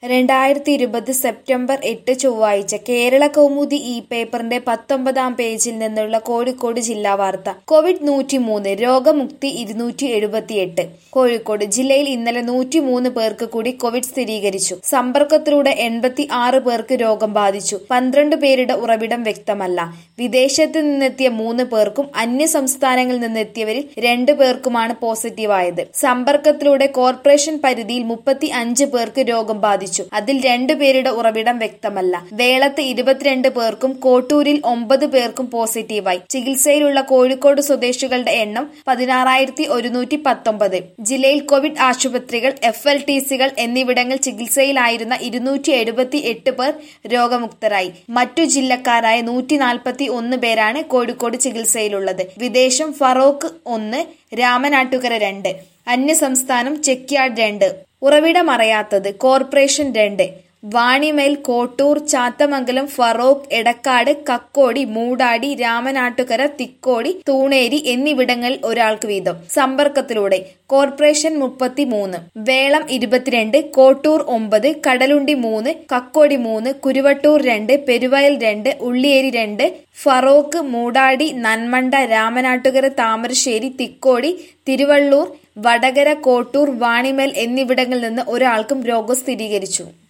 രണ്ടായിരത്തി ഇരുപത് സെപ്റ്റംബർ എട്ട് ചൊവ്വാഴ്ച കേരള കൗമുദി ഈ പേപ്പറിന്റെ പത്തൊമ്പതാം പേജിൽ നിന്നുള്ള കോഴിക്കോട് ജില്ലാ വാർത്ത കോവിഡ് നൂറ്റിമൂന്ന് രോഗമുക്തി ഇരുന്നൂറ്റി എഴുപത്തിയെട്ട് കോഴിക്കോട് ജില്ലയിൽ ഇന്നലെ നൂറ്റിമൂന്ന് പേർക്ക് കൂടി കോവിഡ് സ്ഥിരീകരിച്ചു സമ്പർക്കത്തിലൂടെ എൺപത്തി ആറ് പേർക്ക് രോഗം ബാധിച്ചു പന്ത്രണ്ട് പേരുടെ ഉറവിടം വ്യക്തമല്ല വിദേശത്ത് നിന്നെത്തിയ മൂന്ന് പേർക്കും അന്യ സംസ്ഥാനങ്ങളിൽ നിന്നെത്തിയവരിൽ രണ്ട് പേർക്കുമാണ് പോസിറ്റീവായത് സമ്പർക്കത്തിലൂടെ കോർപ്പറേഷൻ പരിധിയിൽ മുപ്പത്തി അഞ്ച് പേർക്ക് രോഗം ബാധിച്ചു അതിൽ രണ്ടു പേരുടെ ഉറവിടം വ്യക്തമല്ല വേളത്ത് ഇരുപത്തിരണ്ട് പേർക്കും കോട്ടൂരിൽ ഒമ്പത് പേർക്കും പോസിറ്റീവായി ചികിത്സയിലുള്ള കോഴിക്കോട് സ്വദേശികളുടെ എണ്ണം പതിനാറായിരത്തി ഒരുന്നൂറ്റി പത്തൊമ്പത് ജില്ലയിൽ കോവിഡ് ആശുപത്രികൾ എഫ് എൽ ടി സികൾ എന്നിവിടങ്ങൾ ചികിത്സയിലായിരുന്ന ഇരുന്നൂറ്റി എഴുപത്തി എട്ട് പേർ രോഗമുക്തരായി മറ്റു ജില്ലക്കാരായ നൂറ്റി നാൽപ്പത്തി ഒന്ന് പേരാണ് കോഴിക്കോട് ചികിത്സയിലുള്ളത് വിദേശം ഫറോക്ക് ഒന്ന് രാമനാട്ടുകര രണ്ട് അന്യസംസ്ഥാനം ചെക്യാർഡ് രണ്ട് ഉറവിടമറിയാത്തത് കോർപ്പറേഷൻ രണ്ട് വാണിമേൽ കോട്ടൂർ ചാത്തമംഗലം ഫറോക്ക് എടക്കാട് കക്കോടി മൂടാടി രാമനാട്ടുകര തിക്കോടി തൂണേരി എന്നിവിടങ്ങളിൽ ഒരാൾക്ക് വീതം സമ്പർക്കത്തിലൂടെ കോർപ്പറേഷൻ മുപ്പത്തിമൂന്ന് വേളം ഇരുപത്തിരണ്ട് കോട്ടൂർ ഒമ്പത് കടലുണ്ടി മൂന്ന് കക്കോടി മൂന്ന് കുരുവട്ടൂർ രണ്ട് പെരുവയൽ രണ്ട് ഉള്ളിയേരി രണ്ട് ഫറോക്ക് മൂടാടി നന്മണ്ട രാമനാട്ടുകര താമരശ്ശേരി തിക്കോടി തിരുവള്ളൂർ വടകര കോട്ടൂർ വാണിമേൽ എന്നിവിടങ്ങളിൽ നിന്ന് ഒരാൾക്കും രോഗം സ്ഥിരീകരിച്ചു